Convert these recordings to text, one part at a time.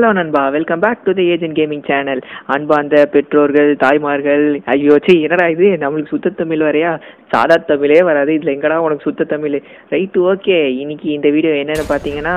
நண்பா welcome back to the agent gaming channel அன்பார்ந்த பெற்றோர்கள் தாய்மார்கள் ஐயோ சி என்னடா இது நம்மளுக்கு சுத்த தமிழ் வரையா சாதா தமிழே வராது இதில் எங்கடா உனக்கு சுத்த தமிழ் ரைட்டு ஓகே இன்னைக்கு இந்த வீடியோ என்னன்னு பார்த்தீங்கன்னா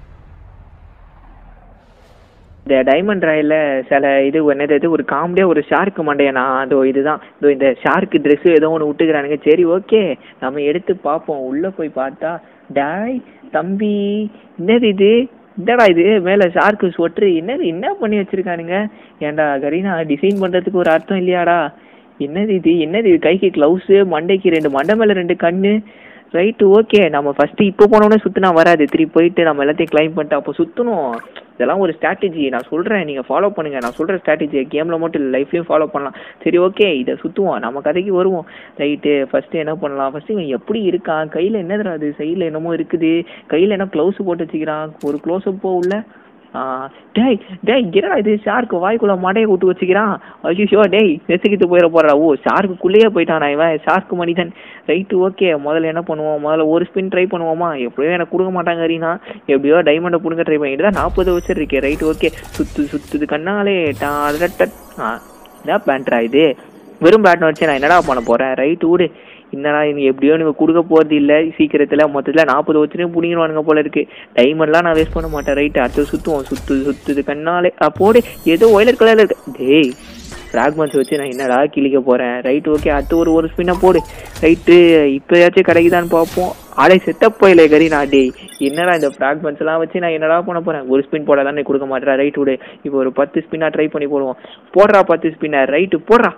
இந்த டைமண்ட் ராயில் சில இது என்னது இது ஒரு காமெடியாக ஒரு ஷார்க்கு மண்டையனா அதோ இதுதான் இதோ இந்த ஷார்க்கு ட்ரெஸ்ஸு ஏதோ ஒன்று விட்டுக்கிறானுங்க சரி ஓகே நம்ம எடுத்து பார்ப்போம் உள்ளே போய் பார்த்தா டாய் தம்பி என்னது இது என்னடா இது மேலே ஷார்க்கு சொட்ரு என்னது என்ன பண்ணி வச்சிருக்கானுங்க ஏன்டா கரீனா டிசைன் பண்ணுறதுக்கு ஒரு அர்த்தம் இல்லையாடா என்னது இது என்னது இது கைக்கு க்ளவுஸு மண்டைக்கு ரெண்டு மண்டை மேலே ரெண்டு கண்ணு ரைட்டு ஓகே நம்ம ஃபஸ்ட்டு இப்போ போனோடனே சுற்றினா வராது திருப்பி போயிட்டு நம்ம எல்லாத்தையும் கிளைம் பண்ணிட்டு அப்போ சுற்றணும் இதெல்லாம் ஒரு ஸ்ட்ராட்டஜி நான் சொல்கிறேன் நீங்கள் ஃபாலோ பண்ணுங்கள் நான் சொல்கிற ஸ்ட்ராட்டஜி கேமில் மட்டும் இல்லை லைஃப்லையும் ஃபாலோ பண்ணலாம் சரி ஓகே இதை சுற்றுவோம் நம்ம கதைக்கு வருவோம் ரைட்டு ஃபஸ்ட்டு என்ன பண்ணலாம் ஃபஸ்ட்டு இவன் எப்படி இருக்கான் கையில் என்னதுடா அது சைடில் என்னமோ இருக்குது கையில் என்ன க்ளவுஸ் போட்டு வச்சுக்கிறான் ஒரு க்ளோஸ் அப் உள்ள ஆ, டேய் டேய் என்னடா இது ஷார்க்கு வாய்க்குள்ள மடையை விட்டு வச்சுக்கிறான் ஐயோ டேய் நெசுக்கிட்டு போயிட போறா ஓ ஷார்க்குள்ளேயே போயிட்டானா இவன் ஷார்க்கு மனிதன் ரைட்டு ஓகே முதல்ல என்ன பண்ணுவோம் முதல்ல ஒரு ஸ்பின் ட்ரை பண்ணுவோமா எப்படியோ எனக்கு கொடுக்க மாட்டாங்க ரீனா எப்படியோ டைமண்டை பிடுங்க ட்ரை பண்ணிட்டு தான் நாற்பது வச்சிருக்கேன் ரைட்டு ஓகே சுத்து சுத்துது கண்ணாலே டா டட் ஆ இதான் பேண்ட்ரா இது வெறும் பேட்டன் வச்சு நான் என்னடா பண்ண போறேன் ரைட்டு விடு என்னடா இது எப்படியோ நீங்க கொடுக்க போறது இல்ல சீக்கிரத்துல மொத்தத்துல நாற்பது வச்சுன்னு புடிங்கிடுவானுங்க போல இருக்கு டைமண்ட்லாம் நான் வேஸ்ட் பண்ண மாட்டேன் ரைட்டு அடுத்து சுத்துவோம் சுத்து சுத்துது கண்ணாலே அப்போடு ஏதோ ஒயலட் கலர்ல இருக்கு டேய் ஃப்ராக்மெண்ட்ஸ் வச்சு நான் என்னடா கிழிக்க போறேன் ரைட்டு ஓகே அடுத்து ஒரு ஒரு ஸ்பின்னை போடு ரைட்டு இப்போயாச்சும் கிடைக்குதான்னு பார்ப்போம் அடே செட்டப் போயில கரீனா டேய் என்னடா இந்த ஃப்ராக்மெண்ட்ஸ் எல்லாம் வச்சு நான் என்னடா பண்ண போறேன் ஒரு ஸ்பின் போட தானே கொடுக்க மாட்டேறா ரைட் விடு இப்போ ஒரு பத்து ஸ்பின்னா ட்ரை பண்ணி போடுவோம் போடுறா பத்து ஸ்பின்னை ரைட்டு போடுறா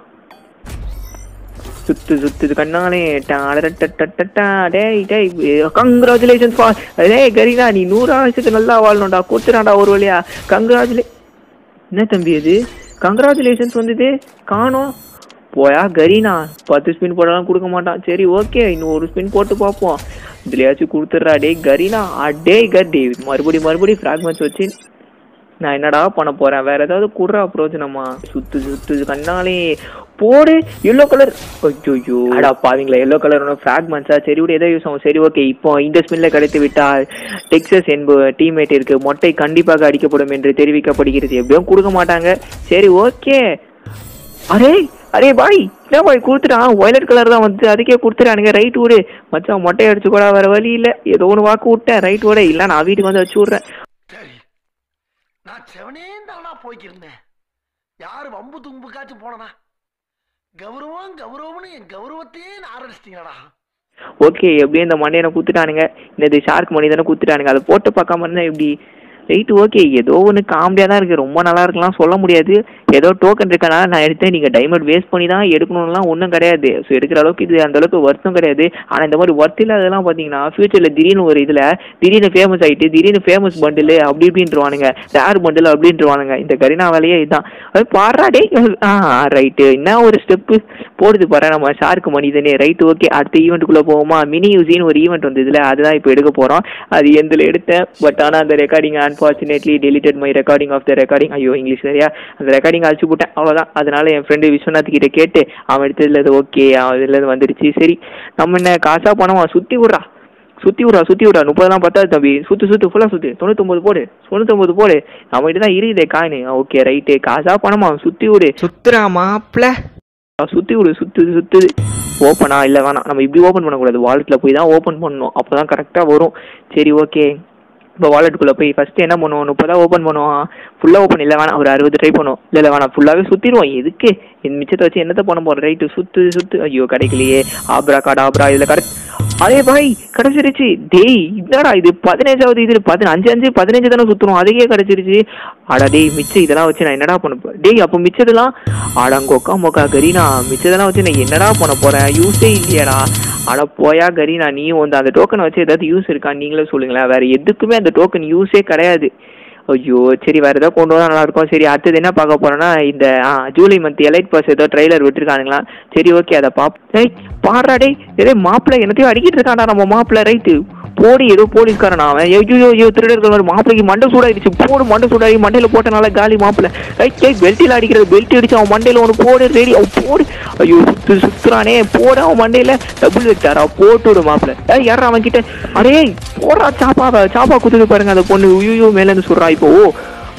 சுத்து சுத்துது கண்ணாலே டா டேய் டேய் கங்க்ராச்சுலேஷன்ஸ் ஃபார் டேய் கரீனா நீ நூறு ஆயிரத்துக்கு நல்லா வாழணும்டா கொடுத்துறான்டா ஒரு வழியா கங்க்ராச்சுலே என்ன தம்பி அது கங்க்ராச்சுலேஷன்ஸ் வந்தது காணோம் போயா கரீனா பத்து ஸ்பின் போடலாம் கொடுக்க மாட்டான் சரி ஓகே இன்னும் ஒரு ஸ்பின் போட்டு பார்ப்போம் இதுலயாச்சும் கொடுத்துட்றா டேய் கரீனா அடே கர் மறுபடி மறுபடி ஃப்ராக்மெண்ட்ஸ் வச்சு நான் என்னடா பண்ண போறேன் வேற ஏதாவது குடுறா பிரோஜனமா சுத்து சுத்து கண்ணாலே போடு எல்லோ கலர் ஐயோ அடா பாவீங்களா எல்லோ கலர் ஒன்று ஃப்ராக்மெண்ட்ஸா சரி விட ஏதோ யூஸ் ஆகும் சரி ஓகே இப்போ இந்த ஸ்பின்ல கிடைத்து விட்டால் டெக்ஸஸ் என்ப டீம்மேட் இருக்கு மொட்டை கண்டிப்பாக அடிக்கப்படும் என்று தெரிவிக்கப்படுகிறது எப்படியும் கொடுக்க மாட்டாங்க சரி ஓகே அரே அரே பாய் என்ன பாய் கொடுத்துட்டான் ஒயலட் கலர் தான் வந்து அதுக்கே கொடுத்துட்டானுங்க ரைட் விடு மச்சான் மொட்டை அடிச்சு கூட வேற வழி இல்லை ஏதோ ஒன்று வாக்கு விட்டேன் ரைட் விட இல்லை நான் வீட்டுக்கு வந்து வச்சு விட்றேன் சரி நான் செவனே தானா போய்க்கிருந்தேன் யாரு வம்பு தும்புக்காச்சும் போனனா கௌரவம் கௌரவம்னு என் கௌரவத்தையே ஆரம்பிச்சிட்டீங்களா ஓகே எப்படியும் இந்த மண்டையனை குத்துட்டானுங்க இந்த இது ஷார்க் மணி தானே குத்துட்டானுங்க அதை போட்டு பார்க்காம இருந்தா எப்படி ரைட்டு ஓகே ஏதோ ஒன்று காமெடியாக தான் இருக்குது ரொம்ப நல்லா இருக்கலாம் சொல்ல முடியாது ஏதோ டோக்கன் இருக்கனால நான் எடுத்தேன் நீங்கள் டைமண்ட் வேஸ்ட் பண்ணி தான் எடுக்கணும்லாம் ஒன்றும் கிடையாது ஸோ எடுக்கிற அளவுக்கு இது அந்த அளவுக்கு ஒர்த்தும் கிடையாது ஆனால் இந்த மாதிரி ஒர்த் இல்லாததெல்லாம் பார்த்தீங்கன்னா ஃபியூச்சரில் திடீர்னு ஒரு இதில் திடீர்னு ஃபேமஸ் ஆகிட்டு திடீர்னு ஃபேமஸ் பண்டில் அப்படி இப்படின்றவானுங்க ரேர் பண்டில் அப்படின்றவானுங்க இந்த கரினா வேலையே இதுதான் அது பாடுறா டே ஆ ரைட்டு என்ன ஒரு ஸ்டெப்பு போடுது பாரு நம்ம ஷார்க்கு மனிதனே ரைட்டு ஓகே அடுத்த ஈவெண்ட்டுக்குள்ளே போவோமா மினி யூசின்னு ஒரு ஈவெண்ட் வந்ததுல அதுதான் இப்போ எடுக்க போகிறோம் அது எந்தில் எடுத்தேன் பட் ஆனால் அந்த recording unfortunately deleted my recording of the recording ஐயோ இங்கிலீஷ் சரியா அந்த ரெக்கார்டிங் அழிச்சு போட்டேன் அவ்வளோதான் அதனால என் ஃப்ரெண்டு விஸ்வநாத் கிட்ட கேட்டு அவன் எடுத்ததுல அது ஓகே அவன் இதுல இருந்து வந்துடுச்சு சரி நம்ம என்ன காசா பணமா சுற்றி விட்றா சுற்றி விட்றா சுற்றி விட்றா முப்பதெல்லாம் பத்தாது தம்பி சுற்று சுற்று ஃபுல்லாக சுற்று தொண்ணூத்தொம்பது போடு தொண்ணூத்தொம்பது போடு நம்மகிட்ட தான் இருக்குதே காயின் ஓகே ரைட்டு காசா பணமா சுற்றி விடு சுத்துறா மாப்ள சுற்றி விடு சுற்றுது சுற்றுது ஓப்பனா இல்லை வேணாம் நம்ம இப்படி ஓப்பன் பண்ணக்கூடாது வாலெட்டில் போய் தான் ஓப்பன் பண்ணணும் அப்போ தான் கரெக்டாக வரும் சரி ஓகே இப்போ வாலெட்டுக்குள்ளே போய் ஃபஸ்ட்டு என்ன பண்ணுவோம் முப்பதா ஓப்பன் பண்ணுவோம் ஃபுல்லாக ஓப்பன் இல்லை வேணாம் ஒரு அறுபது ட்ரை பண்ணுவோம் இல்லை இல்லை வேணாம் ஃபுல்லாகவே சுற்றிடுவோம் எதுக்கு இந்த மிச்சத்தை வச்சு என்னத்தை பண்ண போகிறோம் ரைட்டு சுற்று சுற்று ஐயோ கிடைக்கலையே ஆப்ரா காடா ஆப்ரா இதில் கடை அதே பாய் கிடைச்சிருச்சு டேய் என்னடா இது பதினஞ்சாவது இது பதின அஞ்சு அஞ்சு பதினஞ்சு தானே சுற்றணும் அதுக்கே கிடைச்சிருச்சு அடா டேய் மிச்சம் இதெல்லாம் வச்சு நான் என்னடா பண்ண போறேன் டேய் அப்போ மிச்சதெல்லாம் அடங்கொக்கா மொக்கா கரீனா மிச்சதெல்லாம் வச்சு நான் என்னடா பண்ண போறேன் யூஸே இல்லையாடா அட போயா கரீனா நீயும் வந்து அந்த டோக்கனை வச்சு ஏதாவது யூஸ் இருக்கா நீங்களே சொல்லுங்களேன் வேற எதுக்குமே அந்த டோக்கன் யூஸே கிடையாது ஐயோ சரி வேற ஏதாவது கொண்டு வந்தா நல்லா இருக்கும் சரி அடுத்தது என்ன பார்க்க போறோம்னா இந்த ஆ ஜூலை மந்த் எலைட் பஸ் ஏதோ ட்ரைலர் விட்டுருக்கானுங்களா சரி ஓகே அதை பாப் டேய் பாடுறா டேய் ஏதே மாப்பிள்ளை என்னத்தையும் அடிக்கிட்டு இருக்கான்டா நம்ம மாப்பிள்ளை ரைட்டு போடி ஏதோ போலீஸ்காரன் அவன் ஐயோ ஐயோ திருடர்கள் மாதிரி மாப்பிளைக்கு மண்டை சூடாயிடுச்சு போடு மண்டை சூடாகி மண்டையில போட்டனால காலி மாப்பிள்ளை ரைட் ரைட் பெல்ட்டில் அடிக்கிறது பெல்ட் அடிச்சு அவன் மண்டையில ஒன்று போடு ரெடி அவன் போடு ஐயோ சுத்து சுத்துறானே போட அவன் மண்டையில டபுள் வெக்டாரா போட்டு விடு மாப்பிள்ளை ஏய் யாரா அவன் கிட்ட அரே போடுறா சாப்பாவை சாப்பா குத்துது பாருங்க அந்த பொண்ணு ஐயோ மேல இருந்து சொல்றா இப்போ ஓ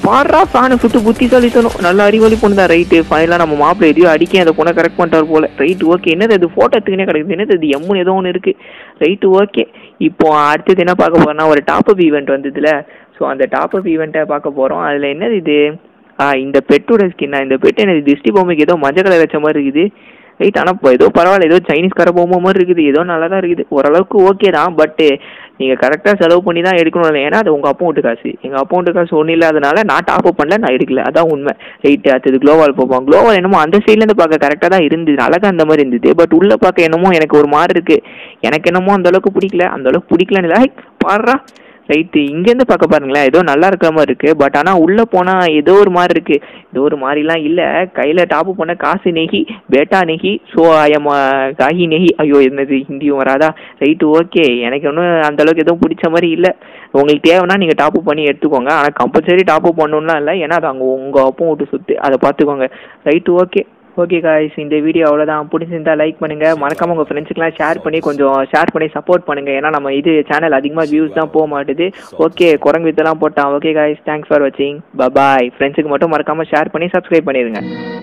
பாடுறா ஃபேனை சுட்டு புத்திசாலித்தனம் நல்ல அறிவாளி பொண்ணு தான் ரைட்டு ஃபைனலாக நம்ம மாப்பிள்ளை எதையோ அடிக்க அந்த பொண்ணை கரெக்ட் பண்ணிட்டார் போல ரைட்டு ஓகே என்னது அது ஃபோட்டோ எடுத்துக்கினே கிடக்குது என்னது அது எம்முன்னு ஏதோ ஒன்று இருக்குது ரைட்டு ஓகே இப்போ அடுத்தது என்ன பார்க்க போறோம்னா ஒரு டாப் அப் ஈவெண்ட் வந்ததுல ஸோ அந்த டாப் அப் ஈவெண்ட்டை பார்க்க போகிறோம் அதில் என்னது இது ஆ இந்த பெட்டோட ஸ்கின்னா இந்த பெட் எனக்கு திருஷ்டி பொம்மைக்கு ஏதோ மஞ்சள் கலர் வச்ச மாதிரி இருக்குது ரைட் ஆனால் இப்போ ஏதோ பரவாயில்ல ஏதோ சைனீஸ் கார பொம்மை மாதிரி இருக்குது ஏதோ நல்லா தான் இருக்குது ஓரளவுக்கு ஓகே தான் பட்டு நீங்கள் கரெக்டாக செலவு பண்ணி தான் எடுக்கணும் இல்லை ஏன்னா அது உங்கள் அப்பா வீட்டு காசு எங்கள் அப்பா வீட்டு காசு ஒன்றும் இல்லாதனால நான் டாப் அப் பண்ணல நான் எடுக்கல அதான் உண்மை ரைட்டு அடுத்தது குளோவால் பார்ப்போம் குளோவால் என்னமோ அந்த சைட்லேருந்து பார்க்க கரெக்டாக தான் இருந்தது அழகாக அந்த மாதிரி இருந்தது பட் உள்ளே பார்க்க என்னமோ எனக்கு ஒரு மாதிரி இருக்குது எனக்கு என்னமோ அந்த அளவுக்கு பிடிக்கல அந்த அளவுக்கு பிடிக்கலன்னு இல்லை பாடுறா ரைட்டு இங்கேருந்து பார்க்க பாருங்களேன் ஏதோ நல்லா இருக்கிற மாதிரி இருக்குது பட் ஆனால் உள்ளே போனால் ஏதோ ஒரு மாதிரி இருக்குது ஏதோ ஒரு மாதிரிலாம் இல்லை கையில் டாப்பு பண்ண காசு நெகி பேட்டா நெகி ஸோ ஐயம் காஹி நெகி ஐயோ என்னது ஹிந்தியும் வராதா ரைட்டு ஓகே எனக்கு ஒன்றும் அந்த அளவுக்கு எதுவும் பிடிச்ச மாதிரி இல்லை உங்களுக்கு தேவைன்னா நீங்கள் டாப்பு பண்ணி எடுத்துக்கோங்க ஆனால் கம்பல்சரி டாப்பு பண்ணணும்லாம் இல்லை ஏன்னா அது அங்கே உங்கள் அப்பம் விட்டு சுற்று அதை பார்த்துக்கோங்க ரைட்டு ஓகே ஓகே காய்ஸ் இந்த வீடியோ அவ்வளோதான் பிடிச்சிருந்தா லைக் பண்ணுங்க மறக்காம உங்கள் ஃப்ரெண்ட்ஸுக்கெல்லாம் ஷேர் பண்ணி கொஞ்சம் ஷேர் பண்ணி சப்போர்ட் பண்ணுங்க ஏன்னா நம்ம இது சேனல் அதிகமாக வியூஸ் தான் போக மாட்டுது ஓகே குரங்கு வித்தெல்லாம் போட்டான் ஓகே காய்ஸ் தேங்க்ஸ் ஃபார் வாட்சிங் பபாய் ஃப்ரெண்ட்ஸுக்கு மட்டும் மறக்காம ஷேர் பண்ணி சப்ஸ்கிரைப் பண்ணிடுங்க